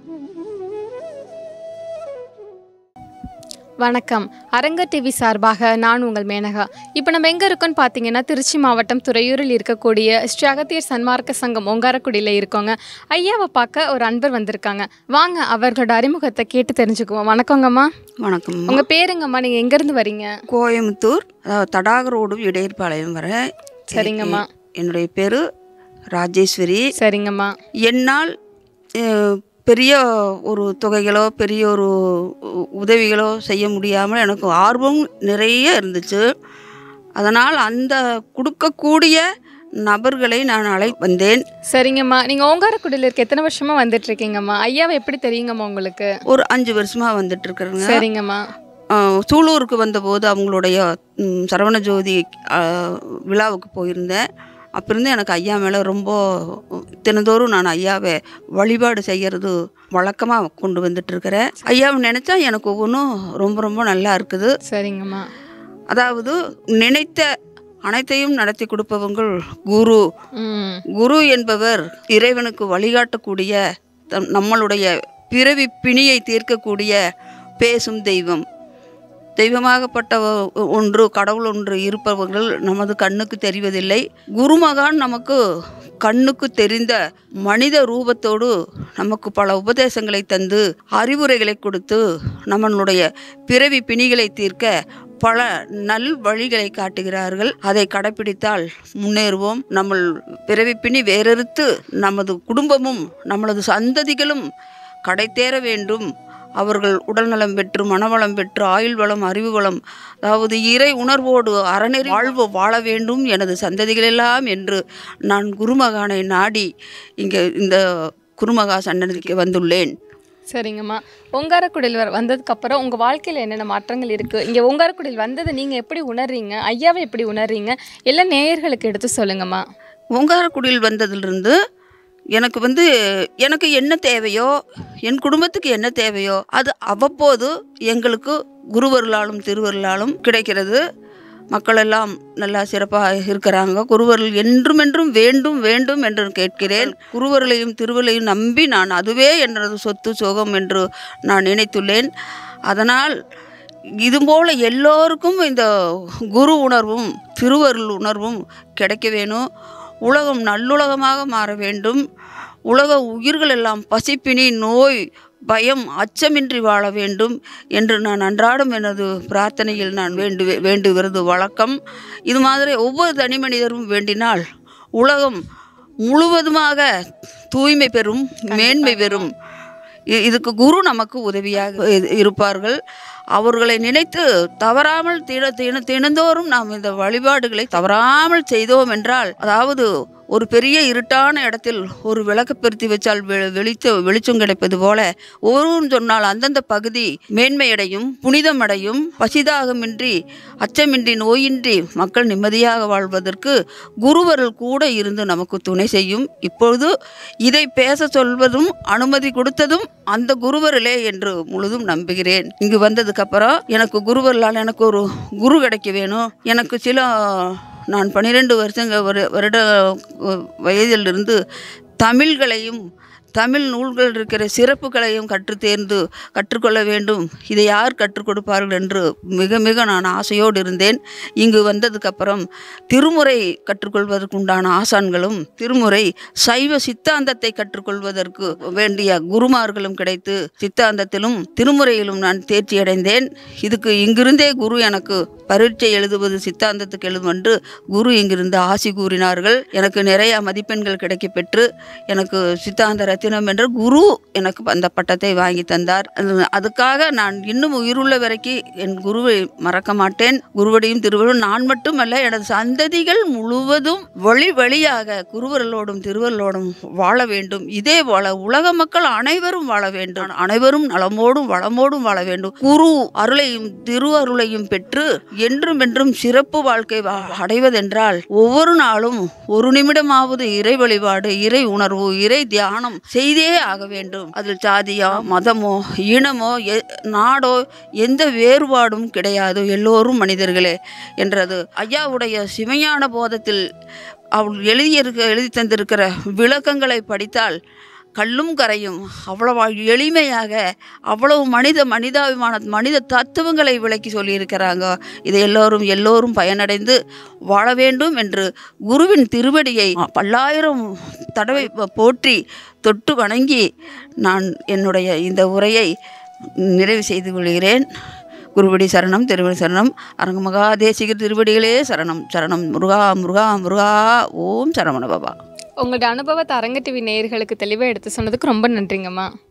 வணக்கம் அரங்க டிவி சார்பாக நான் உங்கள் மேனகா இப்போ நம்ம எங்கே இருக்கோம்னு பார்த்தீங்கன்னா திருச்சி மாவட்டம் துறையூரில் இருக்கக்கூடிய ஸ்ரீ அகத்தியர் சன்மார்க்க சங்கம் ஒங்காரக்குடியில் இருக்கோங்க ஐயாவை பார்க்க ஒரு அன்பர் வந்திருக்காங்க வாங்க அவர்களோட அறிமுகத்தை கேட்டு தெரிஞ்சுக்குவோம் வணக்கங்கம்மா வணக்கம் உங்கள் பேருங்கம்மா நீங்கள் எங்கேருந்து வரீங்க கோயம்புத்தூர் அதாவது தடாக ரோடு இடையர்பாளையம் வர சரிங்கம்மா என்னுடைய பேர் ராஜேஸ்வரி சரிங்கம்மா என்னால் அஹ், பெரிய ஒரு தொகைகளோ பெரிய ஒரு உ- உதவிகளோ செய்ய முடியாமல் எனக்கு ஆர்வம் நிறைய இருந்துச்சு அதனால் அந்த கொடுக்கக்கூடிய நபர்களை நான் அழை வந்தேன் சரிங்கம்மா நீங்கள் ஓங்காரக்குடியில் இருக்க எத்தனை வருஷமாக வந்துட்டு இருக்கீங்கம்மா ஐயாவை எப்படி தெரியுங்கம்மா உங்களுக்கு ஒரு அஞ்சு வருஷமாக வந்துட்டு இருக்கிறேங்க சரிங்கம்மா ஆஹ் சூலூருக்கு வந்தபோது அவங்களுடைய ம், சரவண ஜோதி ஆஹ், விழாவுக்கு போயிருந்தேன் அப்பிருந்து எனக்கு ஐயா மேலே ரொம்ப தினந்தோறும் நான் ஐயாவை வழிபாடு செய்கிறது வழக்கமாக கொண்டு வந்துட்டு இருக்கிறேன் ஐயாவை நினச்சா எனக்கு ஒவ்வொன்றும் ரொம்ப ரொம்ப நல்லா இருக்குது சரிங்கம்மா அதாவது நினைத்த அனைத்தையும் நடத்தி கொடுப்பவங்கள் குரு ம் குரு என்பவர் இறைவனுக்கு வழிகாட்டக்கூடிய தம்- நம்மளுடைய பிறவி பிணியை தீர்க்கக்கூடிய பேசும் தெய்வம் தெய்வமாகப்பட்ட ஒ- ஒன்று கடவுள் ஒன்று இருப்பவர்கள் நமது கண்ணுக்கு தெரிவதில்லை குருமகான் நமக்கு கண்ணுக்கு தெரிந்த மனித ரூபத்தோடு நமக்கு பல உபதேசங்களை தந்து அறிவுரைகளை கொடுத்து நம்மளுடைய பிறவி பிணிகளை தீர்க்க பல நல் வழிகளை காட்டுகிறார்கள் அதை கடைப்பிடித்தால் முன்னேறுவோம் நம்ம பிறவி பிணி வேறறுத்து நமது குடும்பமும் நம்மளது சந்ததிகளும் கடைத்தேற வேண்டும் அவர்கள் உடல்நலம் பெற்று மனவளம் பெற்று ஆயுள் வளம் அறிவு வளம் அதாவது இறை உணர்வோடு அறநெறி வாழ்வு வாழ வேண்டும் எனது சந்ததிகளெல்லாம் என்று நான் குருமகானை நாடி இங்கே இந்த குருமகா சன்னதிக்கு வந்துள்ளேன் சரிங்கம்மா ஒங்காரக்குடியில் வர வந்ததுக்கப்புறம் உங்கள் வாழ்க்கையில் என்னென்ன மாற்றங்கள் இருக்குது இங்கே ஒங்காரக்குடியில் வந்ததை நீங்கள் எப்படி உணர்றீங்க ஐயாவை எப்படி உணர்றீங்க எல்லாம் நேயர்களுக்கு எடுத்து சொல்லுங்கம்மா ஓங்காரக்குடியில் வந்ததிலிருந்து எனக்கு வந்து எனக்கு என்ன தேவையோ என் குடும்பத்துக்கு என்ன தேவையோ அது அவ்வப்போது எங்களுக்கு குருவர்களாலும் திருவர்களாலும் கிடைக்கிறது மக்கள் எல்லாம் நல்லா சிறப்பாக இருக்கிறாங்க குருவர்கள் என்றும் என்றும் வேண்டும் வேண்டும் என்று கேட்கிறேன் குருவர்களையும் திருவர்களையும் நம்பி நான் அதுவே எனது சொத்து சுகம் என்று நான் நினைத்துள்ளேன் அதனால் இதுபோல் எல்லோருக்கும் இந்த குரு உணர்வும் திருவருள் உணர்வும் கிடைக்க வேணும் உலகம் நல்லுலகமாக மாற வேண்டும் உலக உயிர்கள் எல்லாம் பசிப்பினி நோய் பயம் அச்சமின்றி வாழ வேண்டும் என்று நான் அன்றாடம் எனது பிரார்த்தனையில் நான் வேண்டு வேண்டுகிறது வழக்கம் இது மாதிரி ஒவ்வொரு தனி மனிதரும் வேண்டினால் உலகம் முழுவதுமாக தூய்மை பெறும் மேன்மை பெறும் இ- இதுக்கு குரு நமக்கு உதவியாக இ- இருப்பார்கள் அவர்களை நினைத்து தவறாமல் தின தின தினந்தோறும் நாம் இந்த வழிபாடுகளை தவறாமல் செய்தோம் என்றால் அதாவது ஒரு பெரிய இருட்டான இடத்தில் ஒரு விளக்கு பெருத்தி வச்சால் வெ- வெளிச்ச வெளிச்சம் கிடைப்பது போல ஒருவன் சொன்னால் அந்தந்த பகுதி மேன்மையடையும் புனிதமடையும் பசிதாகமின்றி அச்சமின்றி நோயின்றி மக்கள் நிம்மதியாக வாழ்வதற்கு குருவர்கள் கூட இருந்து நமக்கு துணை செய்யும் இப்பொழுது இதை பேச சொல்வதும் அனுமதி கொடுத்ததும் அந்த குருவர்களே என்று முழுதும் நம்புகிறேன் இங்கு வந்ததுக்கப்புறம் எனக்கு குருவர்களால் எனக்கு ஒரு குரு கிடைக்க வேணும் எனக்கு சில நான் பன்னிரெண்டு வருஷங்க ஒரு வருட அஹ், வயதிலிருந்து தமிழ்களையும் தமிழ் நூல்கள் இருக்கிற சிறப்புகளையும் கற்றுத் தேர்ந்து கற்றுக்கொள்ள வேண்டும் இதை யார் கற்றுக் கொடுப்பார்கள் என்று மிக மிக நான் ஆசையோடு இருந்தேன் இங்கு வந்ததுக்கப்புறம் திருமுறை கற்றுக்கொள்வதற்கு உண்டான ஆசான்களும் திருமுறை சைவ சித்தாந்தத்தை கற்றுக்கொள்வதற்கு வேண்டிய குருமார்களும் கிடைத்து சித்தாந்தத்திலும் திருமுறையிலும் நான் தேர்ச்சி அடைந்தேன் இதுக்கு இங்கிருந்தே குரு எனக்கு பரீட்சை எழுதுவது சித்தாந்தத்துக்கு எழுதும் என்று குரு இங்கிருந்து ஆசி கூறினார்கள் எனக்கு நிறைய மதிப்பெண்கள் கிடைக்க பெற்று எனக்கு சித்தாந்த ரத்தினம் என்ற குரு எனக்கு அந்த பட்டத்தை வாங்கி தந்தார் அது- அதுக்காக நான் இன்னும் உயிருள்ள வரைக்கும் என் குருவை மறக்க மாட்டேன் குருவடியும் திருவள்ளும் நான் மட்டுமல்ல எனது சந்ததிகள் முழுவதும் வழி வழியாக குருவர்களோடும் திருவர்களோடும் வாழ வேண்டும் இதே போல உலக மக்கள் அனைவரும் வாழ வேண்டும் அனைவரும் நலமோடும் வளமோடும் வாழ வேண்டும் குரு அருளையும் திரு அருளையும் பெற்று என்றும் என்றும் சிறப்பு வாழ்க்கை வா- அடைவதென்றால் ஒவ்வொரு நாளும் ஒரு நிமிடமாவது இறை வழிபாடு இறை உணர்வு இறை தியானம் செய்தே ஆக வேண்டும் அதில் சாதியோ மதமோ இனமோ எ- நாடோ எந்த வேறுபாடும் கிடையாது எல்லோரும் மனிதர்களே என்றது ஐயாவுடைய சிவஞான போதத்தில் அவர் எழுதியிருக்க எழுதி தந்திருக்கிற விளக்கங்களை படித்தால் கல்லும் கரையும் அவ்வளவு எளிமையாக அவ்வளவு மனித மனிதாபிமான மனித தத்துவங்களை விளக்கி சொல்லியிருக்கிறாங்க இதை எல்லோரும் எல்லோரும் பயனடைந்து வாழ வேண்டும் என்று குருவின் திருவடியை பல்லாயிரம் தடவை ப- போற்றி தொட்டு வணங்கி நான் என்னுடைய இந்த உரையை நிறைவு செய்து கொள்கிறேன் குருவடி சரணம் திருவடி சரணம் அரங்கமகா தேசிகர் திருவடிகளே சரணம் சரணம் முருகா முருகா முருகா ஓம் சரவண பாபா உங்களோட அனுபவத்தை அரங்க டிவி நேயர்களுக்கு தெளிவாக எடுத்து சொன்னதுக்கு ரொம்ப நன்றிங்கம்மா